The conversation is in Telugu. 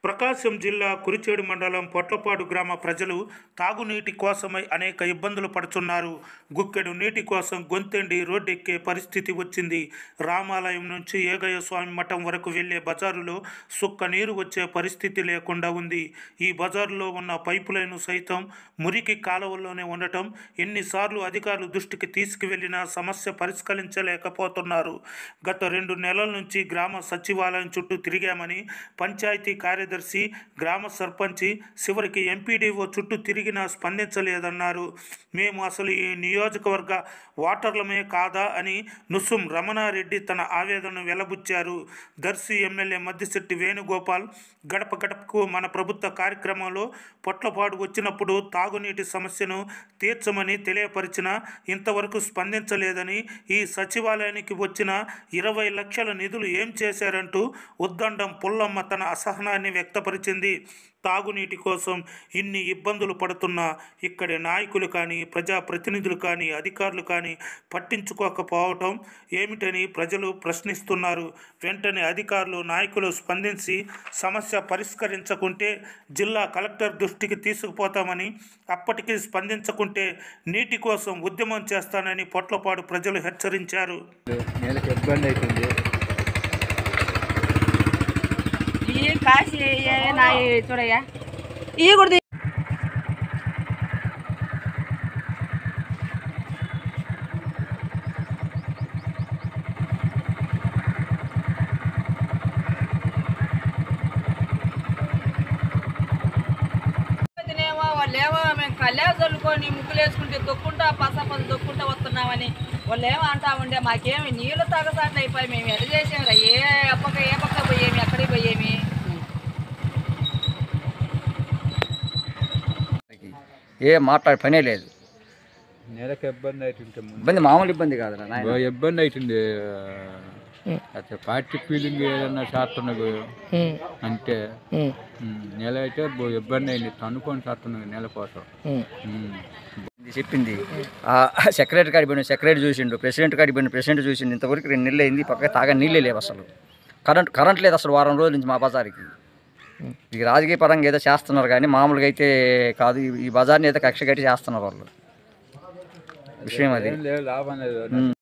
ప్రకాశం జిల్లా కురిచేడు మండలం పొట్లపాడు గ్రామ ప్రజలు తాగునీటి కోసమై అనేక ఇబ్బందులు పడుతున్నారు గుక్కెడు నీటి కోసం గొంతెండి రోడ్డెక్కే పరిస్థితి వచ్చింది రామాలయం నుంచి ఏగయ్య స్వామి మఠం వరకు వెళ్లే బజారులో సుక్క నీరు వచ్చే పరిస్థితి లేకుండా ఉంది ఈ బజారులో ఉన్న పైపు లైను సైతం మురికి కాలువల్లోనే ఉండటం ఎన్నిసార్లు అధికారులు దృష్టికి తీసుకువెళ్లినా సమస్య పరిష్కరించలేకపోతున్నారు గత రెండు నెలల నుంచి గ్రామ సచివాలయం చుట్టూ తిరిగామని పంచాయతీ కార్యదర్శి గ్రామ సర్పంచి చివరికి ఎంపీడీఓ చుట్టూ తిరిగినా స్పందించలేదన్నారు మేము అసలు ఈ నియోజకవర్గ ఓటర్లమే కాదా అని నుసుం రమణారెడ్డి తన ఆవేదనను వెలబుచ్చారు దర్శి ఎమ్మెల్యే మద్దిశెట్టి వేణుగోపాల్ గడప గడపకు మన ప్రభుత్వ కార్యక్రమంలో పొట్లపాడు వచ్చినప్పుడు తాగునీటి సమస్యను తీర్చమని తెలియపరిచిన ఇంతవరకు స్పందించలేదని ఈ సచివాలయానికి వచ్చిన ఇరవై లక్షల నిధులు ఏం చేశారంటూ ఉద్దండం పుల్లమ్మ తన అసహనాన్ని వ్యక్తపరిచింది తాగునీటి కోసం ఇన్ని ఇబ్బందులు పడుతున్న ఇక్కడి నాయకులు కానీ ప్రజాప్రతినిధులు కానీ అధికారులు కానీ పట్టించుకోకపోవటం ఏమిటని ప్రజలు ప్రశ్నిస్తున్నారు వెంటనే అధికారులు నాయకులు స్పందించి సమస్య పరిష్కరించకుంటే జిల్లా కలెక్టర్ దృష్టికి తీసుకుపోతామని అప్పటికి స్పందించకుంటే నీటి కోసం ఉద్యమం చేస్తానని పొట్లపాడు ప్రజలు హెచ్చరించారు నెలకు ఇబ్బంది అవుతుంది ఈ కాసి నా చూడయ్యా ఈ కూడా తీ- అయితేనేమో వాళ్ళేమో మేము కళ్యాణ చల్లుకొని ముగ్గులు వేసుకుంటే దొక్కుంటా పస పస దొక్కుంటా వస్తున్నామని వాళ్ళు ఏమో అంటా ఉండే మాకేమి నీళ్ళు తగసాట్లు అయిపోయి మేము ఎడ చేసాం ఏ పక్క ఏ పక్క పోయేమి ఎక్కడికి పోయేమి ఏ మాట్లాడే పనే లేదు నెలకు ఇబ్బంది అవుతుంటే ముందు ఇబ్బంది మామూలు ఇబ్బంది కాదు నాయన బాగా ఇబ్బంది అవుతుంది అసలు పార్టీ ఫీలింగ్ ఏదన్నా చేస్తున్నది అంటే ఉమ్, నెల అయితే బో- ఇబ్బంది అయింది తనుకొని చేస్తున్నది నెల కోసం ఉమ్. ఇది చెప్పింది ఆ సెక్రటరీ కాడికి పోయిన సెక్రటరీ చూసిండు ప్రెసిడెంట్ కాడికి పోయిన ప్రెసిడెంట్ చూసిండు ఇంతవరకు రెండు నెలలు అయింది పక్కన తాగా నీళ్ళే లేవు అసలు కరెంట్ కరెంట్ లేదు అసలు వారం రోజుల నుంచి మా బజార్కి ఇది రాజకీయ పరంగా ఏదో చేస్తున్నారు కానీ మామూలుగా అయితే కాదు ఈ- ఈ బజార్ని ఏదో కక్ష కట్టి చేస్తున్నారు వాళ్ళు విషయం అది ఏం లేదు లాభం లేదు ఉమ్.